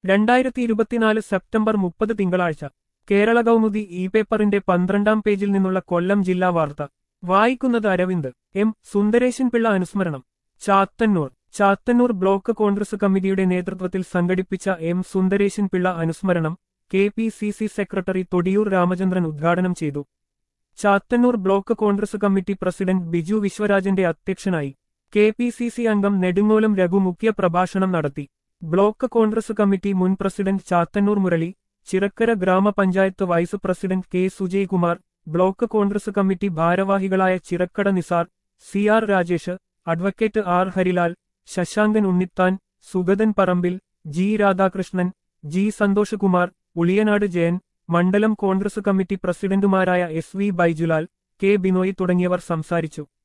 രണ്ടായിരത്തി ഇരുപത്തിനാല് സെപ്റ്റംബർ മുപ്പത് തിങ്കളാഴ്ച കേരള കൗമുദി ഇ പേപ്പറിന്റെ പന്ത്രണ്ടാം പേജിൽ നിന്നുള്ള കൊല്ലം ജില്ലാ വാർത്ത വായിക്കുന്നത് അരവിന്ദ് എം സുന്ദരേശൻ പിള്ള അനുസ്മരണം ചാത്തന്നൂർ ചാത്തന്നൂർ ബ്ലോക്ക് കോൺഗ്രസ് കമ്മിറ്റിയുടെ നേതൃത്വത്തിൽ സംഘടിപ്പിച്ച എം സുന്ദരേശൻ പിള്ള അനുസ്മരണം K P C C secretary Thodiyoor Ramachandran ഉദ്ഘാടനം ചെയ്തു Chathannoor block Congress committee president Biju വിശ്വരാജന്റെ അധ്യക്ഷനായി കെ പി സി സി അംഗം നെടുങ്ങോലം രഘു മുഖ്യ പ്രഭാഷണം നടത്തി ബ്ലോക്ക് കോൺഗ്രസ് കമ്മിറ്റി മുൻ പ്രസിഡന്റ് ചാത്തന്നൂർ മുരളി ചിറക്കര ഗ്രാമപഞ്ചായത്ത് vice president K Sujaykumar block Congress committee ഭാരവാഹികളായ Chirakkada Nizar C R Rajesh advocate R Harilal Sasankan Unnithan Sugathan Parambil G Radhakrishnan G Santhoshkumar Uliyanad Jayan മണ്ഡലം കോൺഗ്രസ് കമ്മിറ്റി പ്രസിഡന്റുമാരായ S V Baijulal K Binoy തുടങ്ങിയവർ സംസാരിച്ചു